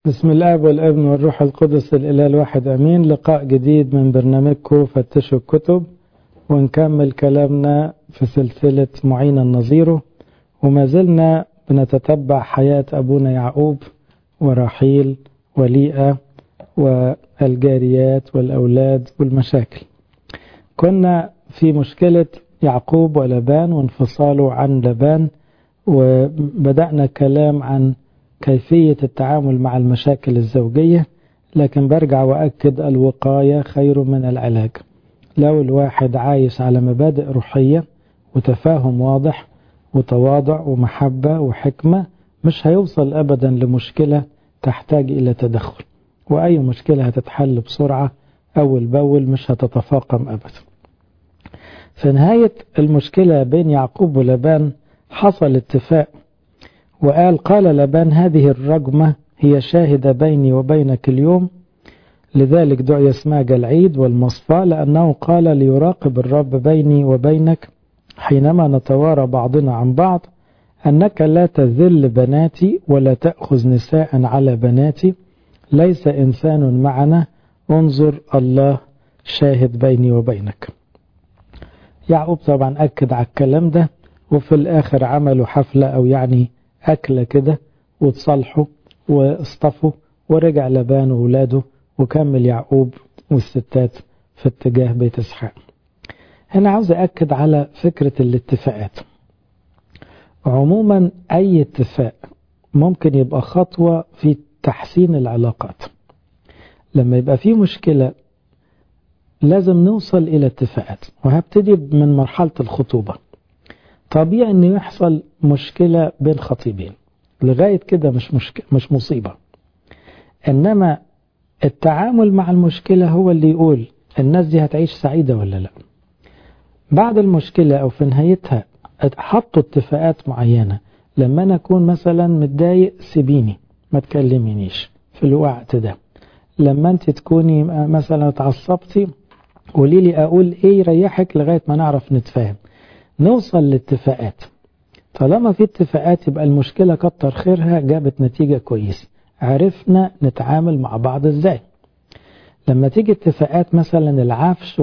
بسم الله والابن والروح القدس الإله الواحد أمين لقاء جديد من برنامجكم فتشوا الكتب ونكمل كلامنا في سلسلة معين النظيره وما زلنا بنتتبع حياة أبونا يعقوب ورحيل وليئة والجاريات والأولاد والمشاكل كنا في مشكلة يعقوب ولبان وانفصاله عن لبان وبدأنا كلام عن كيفية التعامل مع المشاكل الزوجية لكن برجع وأكد الوقاية خير من العلاج لو الواحد عايش على مبادئ روحية وتفاهم واضح وتواضع ومحبة وحكمة مش هيوصل أبدا لمشكلة تحتاج إلى تدخل وأي مشكلة هتتحل بسرعة أول بأول مش هتتفاقم أبدا في نهاية المشكلة بين يعقوب ولبان حصل اتفاق وقال قال لبان هذه الرجمة هي شاهدة بيني وبينك اليوم لذلك دعي اسمها العيد والمصفى لأنه قال ليراقب الرب بيني وبينك حينما نتوارى بعضنا عن بعض أنك لا تذل بناتي ولا تأخذ نساء على بناتي ليس إنسان معنا انظر الله شاهد بيني وبينك يعقوب طبعا أكد على الكلام ده وفي الآخر عملوا حفلة أو يعني أكلة كده وتصالحوا واصطفوا ورجع لبان وولاده وكمل يعقوب والستات في اتجاه بيت اسحاق هنا عاوز أكد على فكرة الاتفاقات عموما أي اتفاق ممكن يبقى خطوة في تحسين العلاقات لما يبقى في مشكلة لازم نوصل إلى اتفاقات وهبتدي من مرحلة الخطوبة طبيعي أن يحصل مشكلة بين خطيبين لغاية كده مش, مشك... مش مصيبة إنما التعامل مع المشكلة هو اللي يقول الناس دي هتعيش سعيدة ولا لا بعد المشكلة أو في نهايتها حطوا اتفاقات معينة لما أنا أكون مثلا متضايق سيبيني ما تكلمينيش في الوقت ده لما أنت تكوني مثلا اتعصبتي قولي لي أقول إيه يريحك لغاية ما نعرف نتفاهم نوصل لاتفاقات طالما في اتفاقات يبقى المشكلة كتر خيرها جابت نتيجة كويسة عرفنا نتعامل مع بعض ازاي لما تيجي اتفاقات مثلا العفش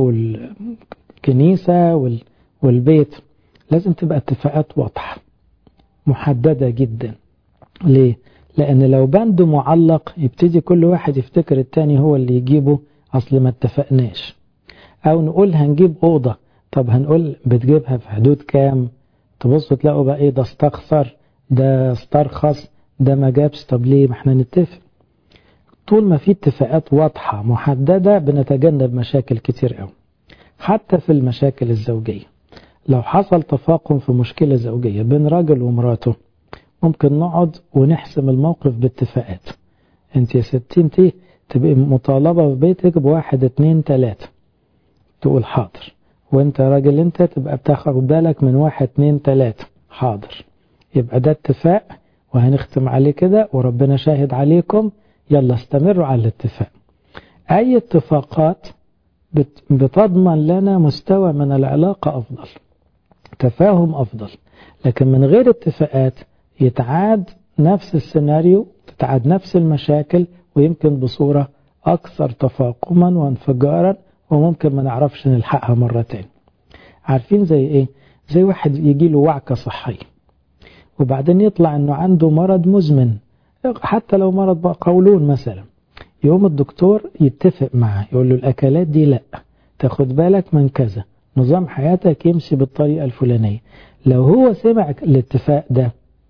والكنيسة والبيت لازم تبقى اتفاقات واضحة محددة جدا ليه؟ لأن لو بند معلق يبتدي كل واحد يفتكر التاني هو اللي يجيبه أصل ما اتفقناش أو نقول هنجيب أوضة طب هنقول بتجيبها في حدود كام تبصوا تلاقوا بقى ايه ده استخسر ده استرخص ده ما جابش طب ليه ما احنا نتفق طول ما في اتفاقات واضحة محددة بنتجنب مشاكل كتير قوي حتى في المشاكل الزوجية لو حصل تفاقم في مشكلة زوجية بين راجل ومراته ممكن نقعد ونحسم الموقف باتفاقات انت يا ستي انت تبقي مطالبة في بيتك بواحد اتنين تلاتة تقول حاضر وانت راجل انت تبقى بتاخد بالك من واحد اتنين تلاتة حاضر يبقى ده اتفاق وهنختم عليه كده وربنا شاهد عليكم يلا استمروا على الاتفاق اي اتفاقات بتضمن لنا مستوى من العلاقة افضل تفاهم افضل لكن من غير اتفاقات يتعاد نفس السيناريو تتعاد نفس المشاكل ويمكن بصورة اكثر تفاقما وانفجارا وممكن ما نعرفش نلحقها مرة تاني عارفين زي ايه زي واحد يجي له وعكة صحية وبعدين يطلع انه عنده مرض مزمن حتى لو مرض بقى قولون مثلا يوم الدكتور يتفق معاه يقول له الاكلات دي لا تاخد بالك من كذا نظام حياتك يمشي بالطريقة الفلانية لو هو سمع الاتفاق ده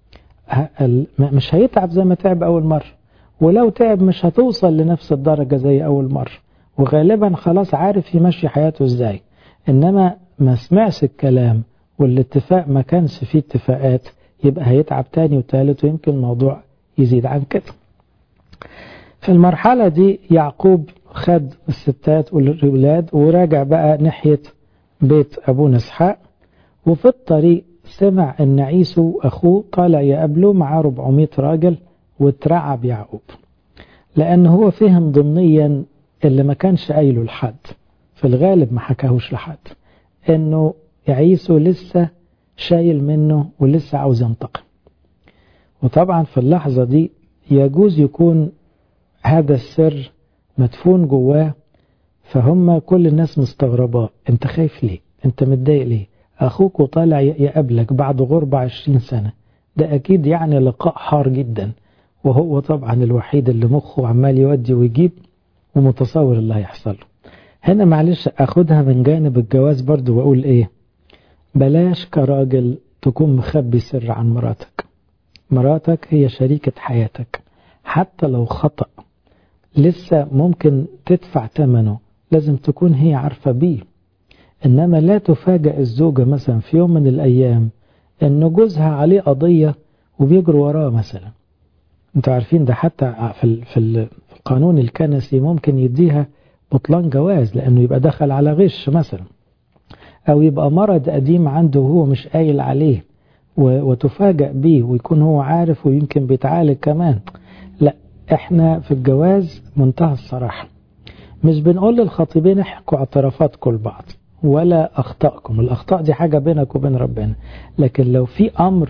مش هيتعب زي ما تعب اول مرة ولو تعب مش هتوصل لنفس الدرجة زي اول مرة وغالبا خلاص عارف يمشي حياته ازاي انما ما سمعش الكلام والاتفاق ما كانش فيه اتفاقات يبقى هيتعب تاني وتالت ويمكن الموضوع يزيد عن كده في المرحلة دي يعقوب خد الستات والولاد وراجع بقى ناحية بيت أبونا إسحاق وفي الطريق سمع أن عيسو أخوه طالع يقابله معاه 400 راجل واترعب يعقوب لأن هو فهم ضمنيا اللي ما كانش قايله لحد في الغالب ما حكاهوش لحد انه عيسو لسه شايل منه ولسه عاوز ينتقم وطبعا في اللحظة دي يجوز يكون هذا السر مدفون جواه فهم كل الناس مستغرباه انت خايف ليه انت متضايق ليه اخوك وطالع يقابلك بعد غربة عشرين سنة ده اكيد يعني لقاء حار جدا وهو طبعا الوحيد اللي مخه عمال يودي ويجيب ومتصور اللي هيحصل له هنا معلش اخدها من جانب الجواز برضو واقول ايه بلاش كراجل تكون مخبي سر عن مراتك مراتك هي شريكة حياتك حتى لو خطأ لسه ممكن تدفع ثمنه لازم تكون هي عارفة بيه إنما لا تفاجأ الزوجة مثلا في يوم من الأيام إن جوزها عليه قضية وبيجروا وراه مثلا انتوا عارفين ده حتى في في القانون الكنسي ممكن يديها بطلان جواز لأنه يبقى دخل على غش مثلا أو يبقى مرض قديم عنده وهو مش قايل عليه وتفاجأ بيه ويكون هو عارف ويمكن بيتعالج كمان لا احنا في الجواز منتهى الصراحة مش بنقول للخطيبين احكوا اعترافاتكم لبعض ولا اخطائكم الاخطاء دي حاجة بينك وبين ربنا لكن لو في امر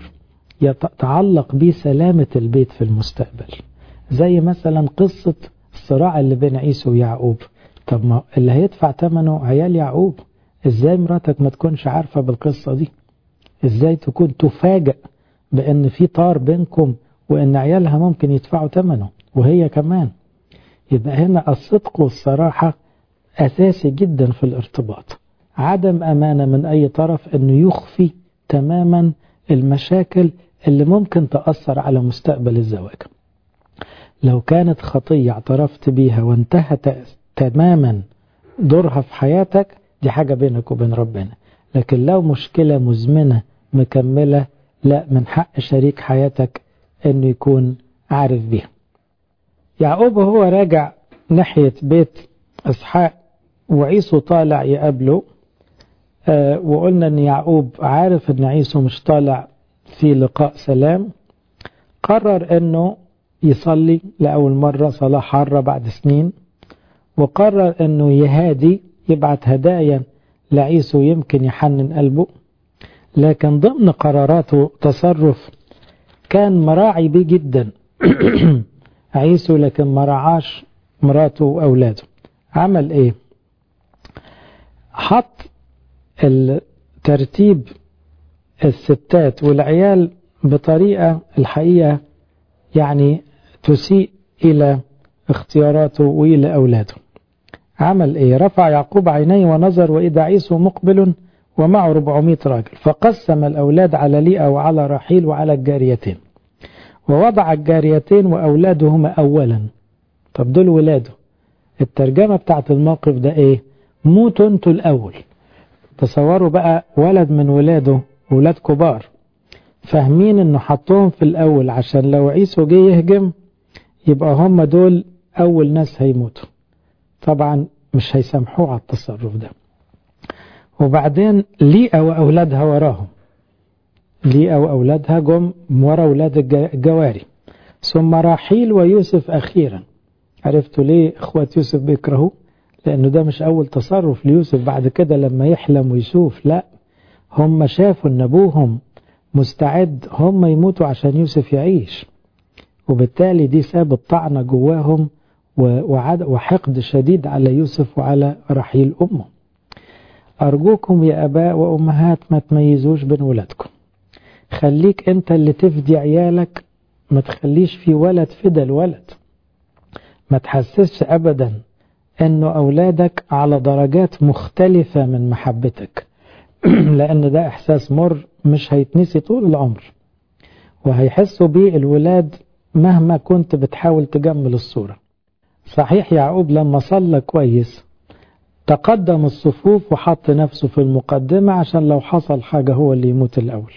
يتعلق به سلامة البيت في المستقبل زي مثلا قصة الصراع اللي بين عيسو ويعقوب طب ما اللي هيدفع ثمنه عيال يعقوب ازاي مراتك ما تكونش عارفة بالقصة دي ازاي تكون تفاجأ بان في طار بينكم وان عيالها ممكن يدفعوا ثمنه وهي كمان يبقى هنا الصدق والصراحة أساسي جدا في الارتباط عدم أمانة من أي طرف أنه يخفي تماما المشاكل اللي ممكن تأثر على مستقبل الزواج لو كانت خطية اعترفت بيها وانتهت تماما دورها في حياتك دي حاجة بينك وبين ربنا لكن لو مشكلة مزمنة مكملة لا من حق شريك حياتك انه يكون عارف بيها يعقوب هو راجع ناحية بيت اسحاق وعيسو طالع يقابله آه وقلنا ان يعقوب عارف ان عيسو مش طالع في لقاء سلام قرر انه يصلي لأول مرة صلاة حارة بعد سنين وقرر انه يهادي يبعت هدايا لعيسو يمكن يحنن قلبه لكن ضمن قراراته تصرف كان مراعي بيه جدا عيسو لكن ما رعاش مراته وأولاده عمل ايه حط الترتيب الستات والعيال بطريقة الحقيقة يعني تسيء إلى اختياراته وإلى أولاده عمل إيه رفع يعقوب عينيه ونظر وإذا عيسو مقبل ومعه 400 راجل فقسم الأولاد على ليئة وعلى رحيل وعلى الجاريتين ووضع الجاريتين وأولادهما أولا طب دول ولاده الترجمة بتاعت الموقف ده إيه موتوا انتوا الأول تصوروا بقى ولد من ولاده ولاد كبار فاهمين انه حطوهم في الأول عشان لو عيسو جه يهجم يبقى هم دول أول ناس هيموتوا طبعا مش هيسامحوه على التصرف ده وبعدين ليئة وأولادها وراهم ليئة وأولادها جم ورا أولاد الجواري ثم راحيل ويوسف أخيرا عرفتوا ليه إخوة يوسف بيكرهوه لأنه ده مش أول تصرف ليوسف بعد كده لما يحلم ويشوف لا هم شافوا أن أبوهم مستعد هم يموتوا عشان يوسف يعيش وبالتالي دي سابت طعنة جواهم وحقد شديد على يوسف وعلى رحيل أمه أرجوكم يا أباء وأمهات ما تميزوش بين ولادكم خليك أنت اللي تفدي عيالك ما تخليش في ولد فدى الولد ما تحسسش أبدا أنه أولادك على درجات مختلفة من محبتك لأن ده إحساس مر مش هيتنسي طول العمر وهيحسوا بيه الولاد مهما كنت بتحاول تجمل الصورة صحيح يعقوب لما صلى كويس تقدم الصفوف وحط نفسه في المقدمة عشان لو حصل حاجة هو اللي يموت الأول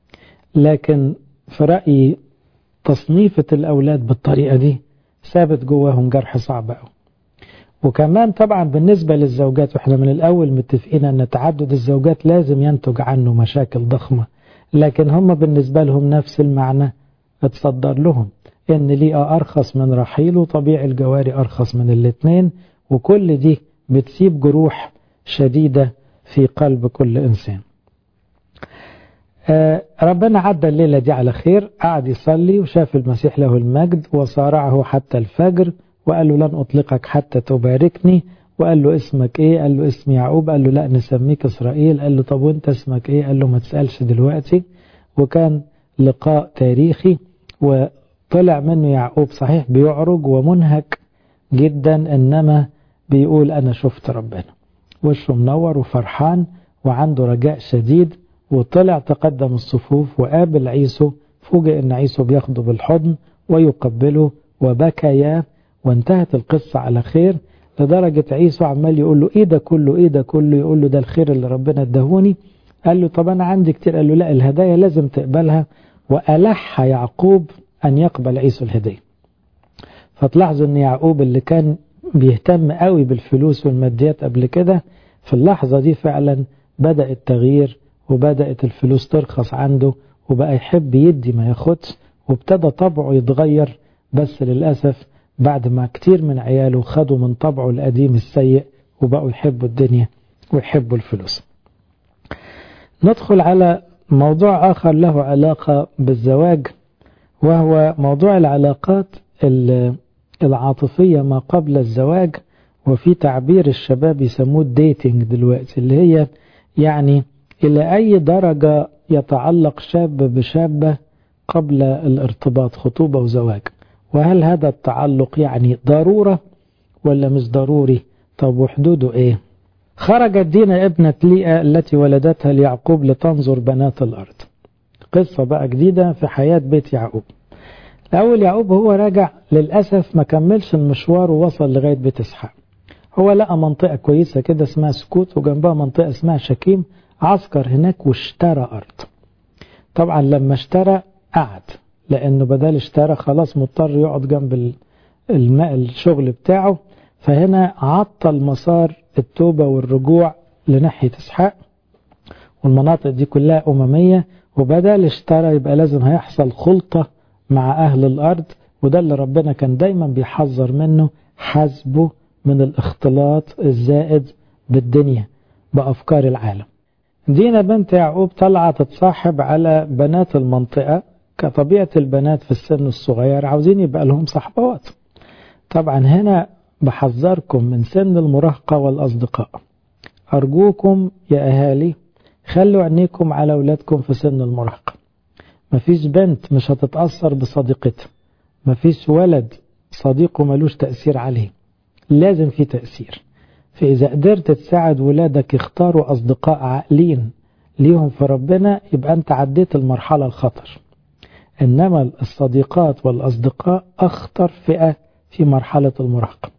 لكن في رأيي تصنيفة الأولاد بالطريقة دي ثابت جواهم جرح صعب قوي وكمان طبعا بالنسبة للزوجات واحنا من الأول متفقين أن تعدد الزوجات لازم ينتج عنه مشاكل ضخمة لكن هم بالنسبة لهم نفس المعنى اتصدر لهم ان ليئة أرخص من رحيل وطبيعي الجواري أرخص من الاثنين وكل دي بتسيب جروح شديدة في قلب كل إنسان آه ربنا عدى الليلة دي على خير قعد يصلي وشاف المسيح له المجد وصارعه حتى الفجر وقال له لن أطلقك حتى تباركني وقال له اسمك ايه قال له اسمي يعقوب قال له لا نسميك إسرائيل قال له طب وانت اسمك ايه قال له ما تسألش دلوقتي وكان لقاء تاريخي وطلع منه يعقوب صحيح بيعرج ومنهك جدا إنما بيقول أنا شفت ربنا وشه منور وفرحان وعنده رجاء شديد وطلع تقدم الصفوف وقابل عيسو فوجئ ان عيسو بياخده بالحضن ويقبله وبكيا وانتهت القصة على خير لدرجة عيسو عمال يقول له ايه ده كله ايه ده كله يقول له ده الخير اللي ربنا ادهوني قال له طب انا عندي كتير قال له لا الهدايا لازم تقبلها وألح يعقوب أن يقبل عيسو الهدية فتلاحظوا ان يعقوب اللي كان بيهتم قوي بالفلوس والماديات قبل كده في اللحظة دي فعلا بدأ التغيير وبدأت الفلوس ترخص عنده وبقى يحب يدي ما ياخدش وابتدى طبعه يتغير بس للأسف بعد ما كتير من عياله خدوا من طبعه القديم السيء وبقوا يحبوا الدنيا ويحبوا الفلوس ندخل على موضوع آخر له علاقة بالزواج وهو موضوع العلاقات العاطفية ما قبل الزواج وفي تعبير الشباب يسموه الديتنج دلوقتي اللي هي يعني إلى أي درجة يتعلق شاب بشابة قبل الارتباط خطوبة وزواج وهل هذا التعلق يعني ضرورة ولا مش ضروري طب وحدوده ايه خرجت دينا ابنة ليئة التي ولدتها ليعقوب لتنظر بنات الأرض قصة بقى جديدة في حياة بيت يعقوب الأول يعقوب هو راجع للأسف ما كملش المشوار ووصل لغاية بيت إسحاق هو لقى منطقة كويسة كده اسمها سكوت وجنبها منطقة اسمها شكيم عسكر هناك واشترى أرض طبعا لما اشترى قعد لأنه بدل اشترى خلاص مضطر يقعد جنب الماء الشغل بتاعه فهنا عطل مسار التوبة والرجوع لناحية إسحاق والمناطق دي كلها أممية وبدل اشترى يبقى لازم هيحصل خلطة مع أهل الأرض وده اللي ربنا كان دايما بيحذر منه حسبه من الاختلاط الزائد بالدنيا بأفكار العالم دينا بنت يعقوب طلعت تتصاحب على بنات المنطقة كطبيعة البنات في السن الصغير عاوزين يبقى لهم صحبات طبعا هنا بحذركم من سن المراهقة والأصدقاء أرجوكم يا أهالي خلوا عينيكم على أولادكم في سن المراهقة مفيش بنت مش هتتأثر بصديقتها مفيش ولد صديقه ملوش تأثير عليه لازم في تأثير فإذا قدرت تساعد ولادك يختاروا أصدقاء عاقلين ليهم في ربنا يبقى أنت عديت المرحلة الخطر إنما الصديقات والأصدقاء أخطر فئة في مرحلة المراهقة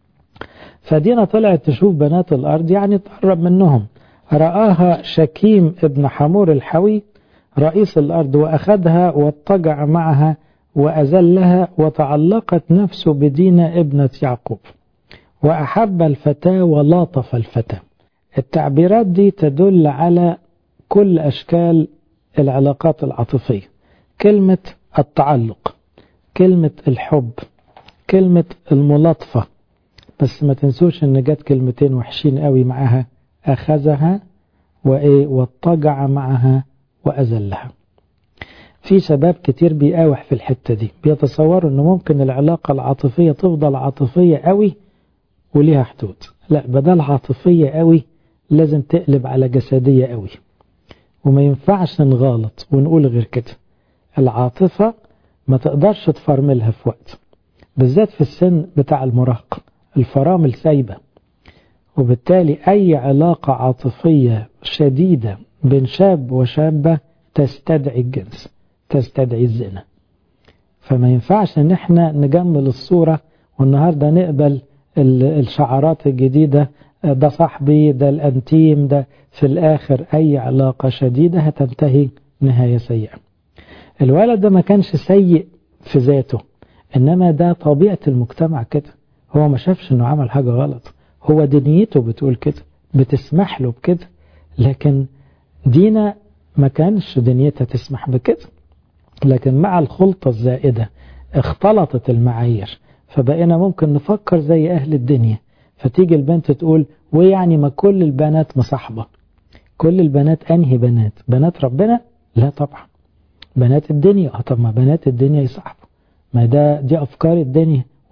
فدينا طلعت تشوف بنات الأرض يعني تقرب منهم رآها شكيم ابن حمور الحوي رئيس الأرض وأخذها واضطجع معها وأزلها وتعلقت نفسه بدينا ابنة يعقوب وأحب الفتاة ولاطف الفتاة التعبيرات دي تدل على كل أشكال العلاقات العاطفية كلمة التعلق كلمة الحب كلمة الملاطفة بس ما تنسوش ان جت كلمتين وحشين قوي معاها أخذها وإيه واضطجع معها وأزلها في شباب كتير بيقاوح في الحتة دي بيتصوروا انه ممكن العلاقة العاطفية تفضل عاطفية قوي وليها حدود لا بدل عاطفية قوي لازم تقلب على جسدية قوي وما ينفعش نغالط ونقول غير كده العاطفة ما تقدرش تفرملها في وقت بالذات في السن بتاع المراهقة الفرامل سايبة وبالتالي أي علاقة عاطفية شديدة بين شاب وشابة تستدعي الجنس تستدعي الزنا فما ينفعش ان احنا نجمل الصورة والنهاردة نقبل الشعارات الجديدة ده صاحبي ده الانتيم ده في الاخر اي علاقة شديدة هتنتهي نهاية سيئة الولد ده ما كانش سيء في ذاته انما ده طبيعة المجتمع كده هو ما شافش انه عمل حاجة غلط هو دنيته بتقول كده بتسمح له بكده لكن دينا ما كانش دنيتها تسمح بكده لكن مع الخلطة الزائدة اختلطت المعايير فبقينا ممكن نفكر زي أهل الدنيا فتيجي البنت تقول ويعني ما كل البنات مصاحبة كل البنات أنهي بنات بنات ربنا لا طبعا بنات الدنيا اه طب ما بنات الدنيا يصاحبوا ما ده دي أفكار الدنيا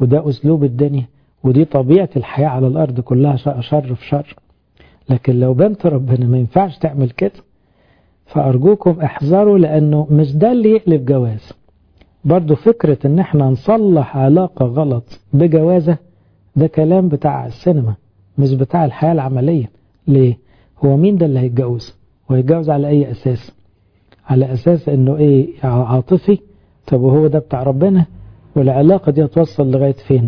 وده أسلوب الدنيا ودي طبيعة الحياة على الأرض كلها شر في شر لكن لو بنت ربنا ما ينفعش تعمل كده فأرجوكم احذروا لأنه مش ده اللي يقلب جواز برضو فكرة ان احنا نصلح علاقة غلط بجوازة ده كلام بتاع السينما مش بتاع الحياة العملية ليه هو مين ده اللي هيتجوز وهيتجوز على اي اساس على اساس انه ايه عاطفي طب وهو ده بتاع ربنا والعلاقة دي هتوصل لغاية فين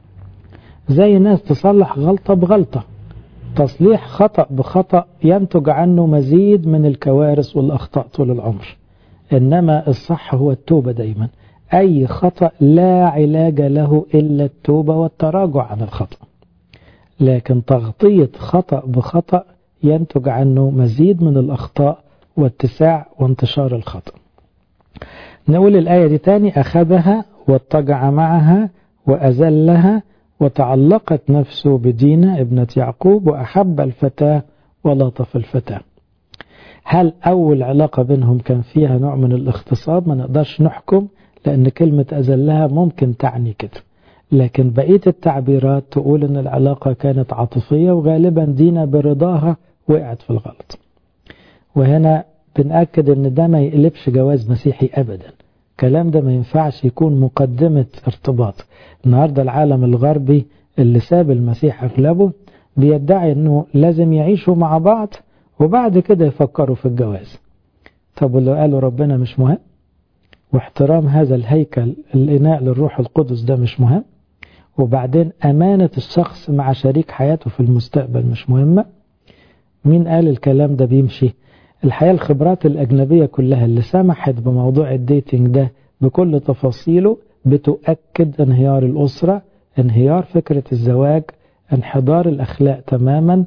زي ناس تصلح غلطة بغلطة تصليح خطأ بخطأ ينتج عنه مزيد من الكوارث والأخطاء طول العمر إنما الصح هو التوبة دايما أي خطأ لا علاج له إلا التوبة والتراجع عن الخطأ لكن تغطية خطأ بخطأ ينتج عنه مزيد من الأخطاء واتساع وانتشار الخطأ نقول الآية دي تاني أخذها واتجع معها وأزلها وتعلقت نفسه بدينة ابنة يعقوب وأحب الفتاة ولطف الفتاة هل أول علاقة بينهم كان فيها نوع من الاغتصاب ما نقدرش نحكم لأن كلمة أزلها ممكن تعني كده لكن بقية التعبيرات تقول أن العلاقة كانت عاطفية وغالبا دينا برضاها وقعت في الغلط وهنا بنأكد أن ده ما يقلبش جواز مسيحي أبدا الكلام ده ما ينفعش يكون مقدمة ارتباط النهاردة العالم الغربي اللي ساب المسيح أغلبه بيدعي أنه لازم يعيشوا مع بعض وبعد كده يفكروا في الجواز طب واللي قالوا ربنا مش مهم واحترام هذا الهيكل الإناء للروح القدس ده مش مهم وبعدين أمانة الشخص مع شريك حياته في المستقبل مش مهمة مين قال الكلام ده بيمشي الحقيقة الخبرات الأجنبية كلها اللي سمحت بموضوع الديتنج ده بكل تفاصيله بتؤكد انهيار الأسرة انهيار فكرة الزواج انحدار الأخلاق تماما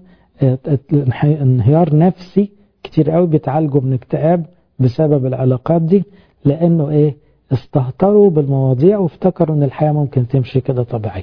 انهيار نفسي كتير قوي بيتعالجوا من اكتئاب بسبب العلاقات دي لأنه إيه استهتروا بالمواضيع وافتكروا ان الحياة ممكن تمشي كده طبيعي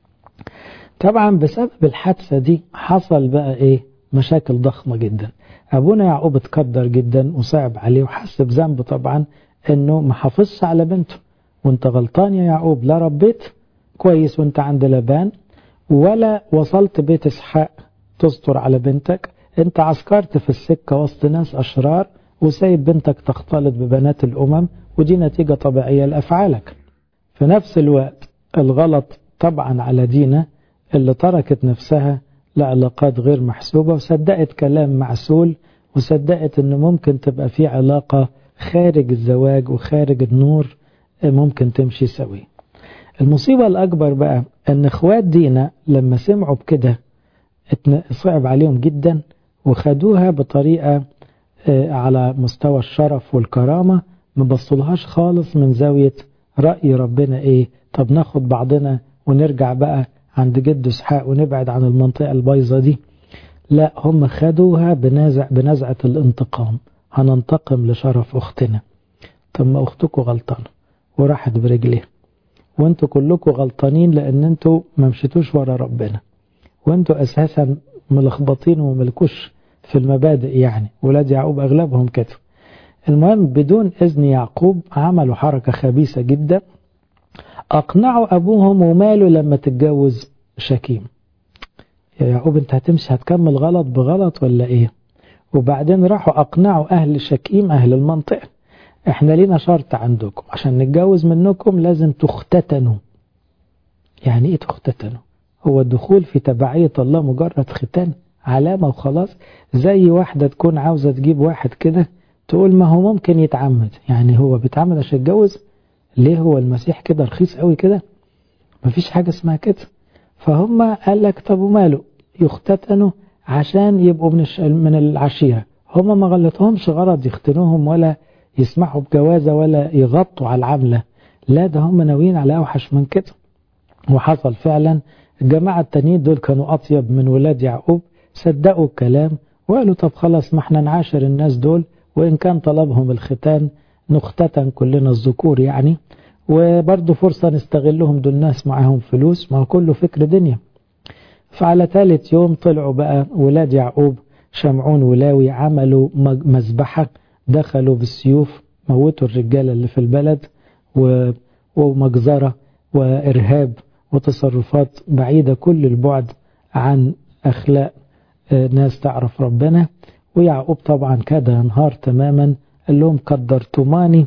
طبعا بسبب الحادثة دي حصل بقى ايه مشاكل ضخمة جدا ابونا يعقوب اتقدر جدا وصعب عليه وحس بذنب طبعا انه ما حافظش على بنته وانت غلطان يا يعقوب لا ربيت كويس وانت عند لبان ولا وصلت بيت اسحاق تستر على بنتك انت عسكرت في السكة وسط ناس اشرار وسايب بنتك تختلط ببنات الامم ودي نتيجة طبيعية لأفعالك في نفس الوقت الغلط طبعا على دينا اللي تركت نفسها لعلاقات غير محسوبة وصدقت كلام معسول وصدقت انه ممكن تبقى في علاقة خارج الزواج وخارج النور ممكن تمشي سوي المصيبة الأكبر بقى أن إخوات دينا لما سمعوا بكده صعب عليهم جدا وخدوها بطريقة على مستوى الشرف والكرامة ما بصلهاش خالص من زاوية رأي ربنا ايه طب ناخد بعضنا ونرجع بقى عند جد اسحاق ونبعد عن المنطقة البايظة دي لا هم خدوها بنزع بنزعة الانتقام هننتقم لشرف اختنا طب ما اختكم غلطانة وراحت برجليها وانتوا كلكم غلطانين لان انتوا ما مشيتوش ورا ربنا وانتوا اساسا ملخبطين وملكوش في المبادئ يعني ولاد يعقوب اغلبهم كده المهم بدون إذن يعقوب عملوا حركة خبيثة جدا أقنعوا أبوهم وماله لما تتجوز شكيم يا يعقوب أنت هتمشي هتكمل غلط بغلط ولا إيه وبعدين راحوا أقنعوا أهل شكيم أهل المنطقة إحنا لينا شرط عندكم عشان نتجوز منكم لازم تختتنوا يعني إيه تختتنوا هو الدخول في تبعية الله مجرد ختان علامة وخلاص زي واحدة تكون عاوزة تجيب واحد كده تقول ما هو ممكن يتعمد يعني هو بيتعمد عشان يتجوز ليه هو المسيح كده رخيص قوي كده مفيش حاجة اسمها كده فهم قال لك طب وماله يختتنوا عشان يبقوا من من العشيرة هم ما غلطهمش غرض يختنوهم ولا يسمحوا بجوازة ولا يغطوا على العملة لا ده هم ناويين على أوحش من كده وحصل فعلا الجماعة التانيين دول كانوا أطيب من ولاد يعقوب صدقوا الكلام وقالوا طب خلاص ما احنا نعاشر الناس دول وإن كان طلبهم الختان نختتن كلنا الذكور يعني وبرضه فرصة نستغلهم دول ناس معاهم فلوس ما هو كله فكر دنيا فعلى ثالث يوم طلعوا بقى ولاد يعقوب شمعون ولاوي عملوا مذبحة دخلوا بالسيوف موتوا الرجالة اللي في البلد ومجزرة وإرهاب وتصرفات بعيدة كل البعد عن أخلاق ناس تعرف ربنا ويعقوب طبعا كاد ينهار تماما قال لهم قدرتماني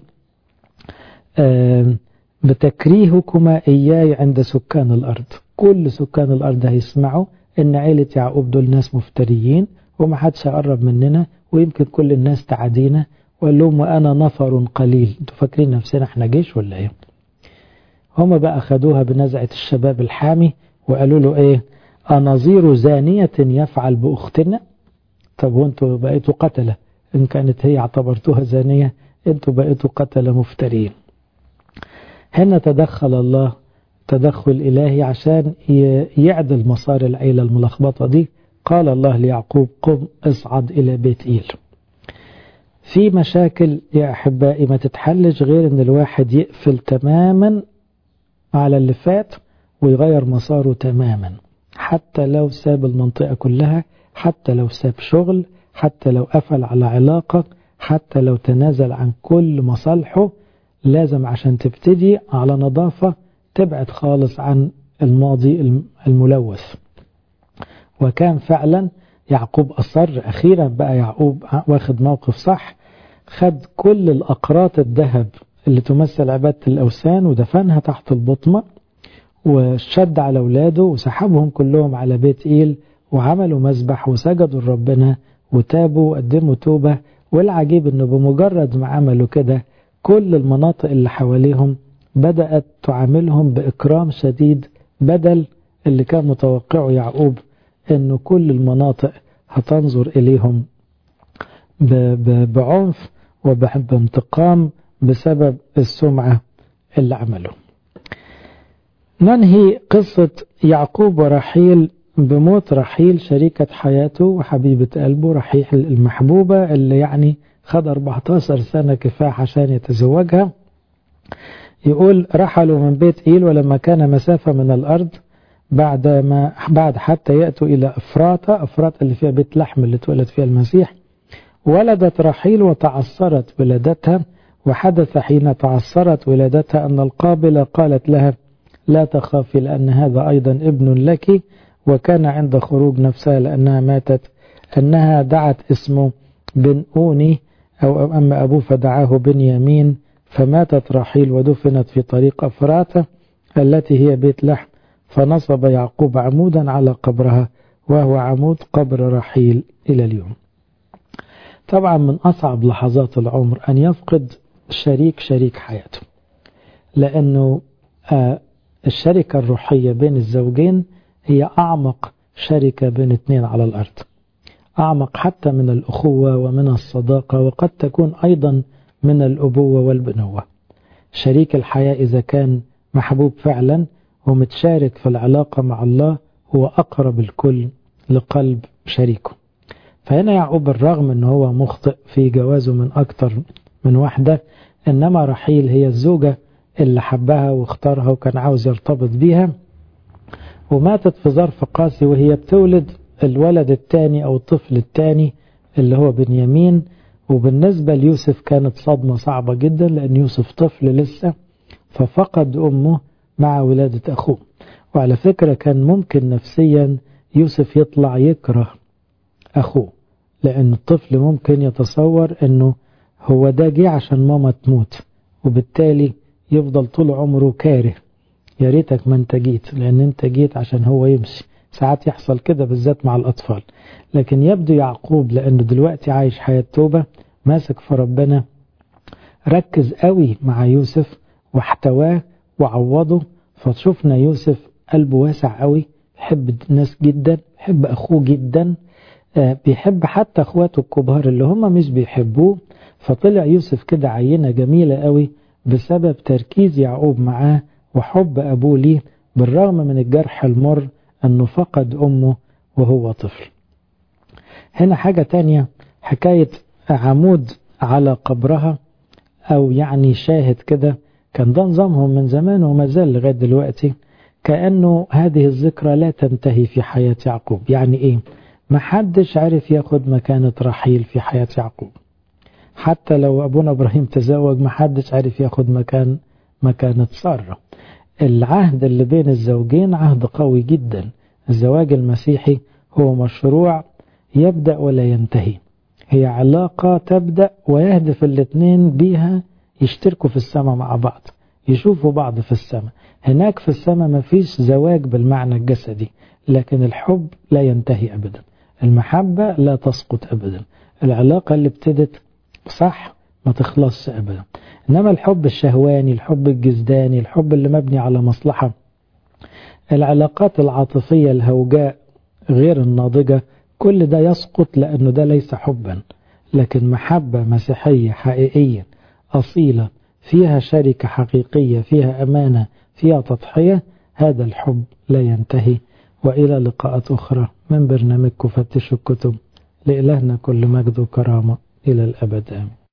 بتكريهكما إياي عند سكان الأرض كل سكان الأرض هيسمعوا إن عيلة يعقوب دول ناس مفتريين وما حدش هيقرب مننا ويمكن كل الناس تعادينا وقال لهم وأنا نفر قليل انتوا فاكرين نفسنا احنا جيش ولا ايه هم بقى خدوها بنزعة الشباب الحامي وقالوا له ايه أنظير زانية يفعل بأختنا طب وانتوا بقيتوا قتلة إن كانت هي اعتبرتوها زانية انتوا بقيتوا قتلة مفترين هنا تدخل الله تدخل إلهي عشان يعدل مسار العيلة الملخبطة دي قال الله ليعقوب قم اصعد إلى بيت إيل في مشاكل يا أحبائي ما تتحلش غير أن الواحد يقفل تماما على اللي فات ويغير مساره تماما حتى لو ساب المنطقة كلها حتى لو ساب شغل حتى لو قفل على علاقة حتى لو تنازل عن كل مصالحه لازم عشان تبتدي على نظافة تبعد خالص عن الماضي الملوث وكان فعلا يعقوب أصر أخيرا بقى يعقوب واخد موقف صح خد كل الأقراط الذهب اللي تمثل عبادة الأوثان ودفنها تحت البطمة وشد على أولاده وسحبهم كلهم على بيت إيل وعملوا مذبح وسجدوا لربنا وتابوا وقدموا توبة والعجيب انه بمجرد ما عملوا كده كل المناطق اللي حواليهم بدأت تعاملهم بإكرام شديد بدل اللي كان متوقعه يعقوب انه كل المناطق هتنظر إليهم بعنف وبانتقام بسبب السمعة اللي عمله ننهي قصة يعقوب ورحيل بموت رحيل شريكة حياته وحبيبة قلبه رحيل المحبوبة اللي يعني خد 14 سنة كفاح عشان يتزوجها يقول رحلوا من بيت إيل ولما كان مسافة من الأرض بعد ما بعد حتى يأتوا إلى أفراطة أفراطة اللي فيها بيت لحم اللي اتولد فيها المسيح ولدت رحيل وتعثرت ولادتها وحدث حين تعثرت ولادتها أن القابلة قالت لها لا تخافي لأن هذا أيضا ابن لك وكان عند خروج نفسها لأنها ماتت أنها دعت اسمه بن أوني أو أما أبوه فدعاه بن يمين فماتت رحيل ودفنت في طريق أفراتة التي هي بيت لحم فنصب يعقوب عمودا على قبرها وهو عمود قبر رحيل إلى اليوم طبعا من أصعب لحظات العمر أن يفقد شريك شريك حياته لأنه الشركة الروحية بين الزوجين هي أعمق شركة بين اثنين على الأرض أعمق حتى من الأخوة ومن الصداقة وقد تكون أيضا من الأبوة والبنوة شريك الحياة إذا كان محبوب فعلا ومتشارك في العلاقة مع الله هو أقرب الكل لقلب شريكه فهنا يعقوب بالرغم أنه هو مخطئ في جوازه من أكتر من واحدة إنما رحيل هي الزوجة اللي حبها واختارها وكان عاوز يرتبط بيها وماتت في ظرف قاسي وهي بتولد الولد الثاني أو الطفل الثاني اللي هو بنيامين وبالنسبة ليوسف كانت صدمة صعبة جدا لأن يوسف طفل لسه ففقد أمه مع ولادة أخوه وعلى فكرة كان ممكن نفسيا يوسف يطلع يكره أخوه لأن الطفل ممكن يتصور أنه هو ده جه عشان ماما تموت وبالتالي يفضل طول عمره كاره يا ريتك ما انت جيت لأن انت جيت عشان هو يمشي ساعات يحصل كده بالذات مع الأطفال لكن يبدو يعقوب لأنه دلوقتي عايش حياة توبة ماسك في ربنا ركز قوي مع يوسف واحتواه وعوضه فشفنا يوسف قلبه واسع قوي بيحب الناس جدا بيحب أخوه جدا بيحب حتى أخواته الكبار اللي هم مش بيحبوه فطلع يوسف كده عينة جميلة قوي بسبب تركيز يعقوب معاه وحب أبوه ليه بالرغم من الجرح المر أنه فقد أمه وهو طفل هنا حاجة تانية حكاية عمود على قبرها أو يعني شاهد كده كان ده نظامهم من زمان وما زال لغاية دلوقتي كأنه هذه الذكرى لا تنتهي في حياة يعقوب يعني إيه ما حدش عارف ياخد مكانة رحيل في حياة يعقوب حتى لو أبونا إبراهيم تزوج ما حدش عارف ياخد مكان مكانة سارة العهد اللي بين الزوجين عهد قوي جدا الزواج المسيحي هو مشروع يبدأ ولا ينتهي هي علاقة تبدأ ويهدف الاثنين بيها يشتركوا في السماء مع بعض يشوفوا بعض في السماء هناك في السماء ما فيش زواج بالمعنى الجسدي لكن الحب لا ينتهي أبدا المحبة لا تسقط أبدا العلاقة اللي ابتدت صح ما تخلصش أبدا إنما الحب الشهواني الحب الجزداني الحب اللي مبني على مصلحة العلاقات العاطفية الهوجاء غير الناضجة كل ده يسقط لأنه ده ليس حبا لكن محبة مسيحية حقيقية أصيلة فيها شركة حقيقية فيها أمانة فيها تضحية هذا الحب لا ينتهي وإلى لقاءات أخرى من برنامجكم فتشوا الكتب لإلهنا كل مجد وكرامة إلى الأبد آمين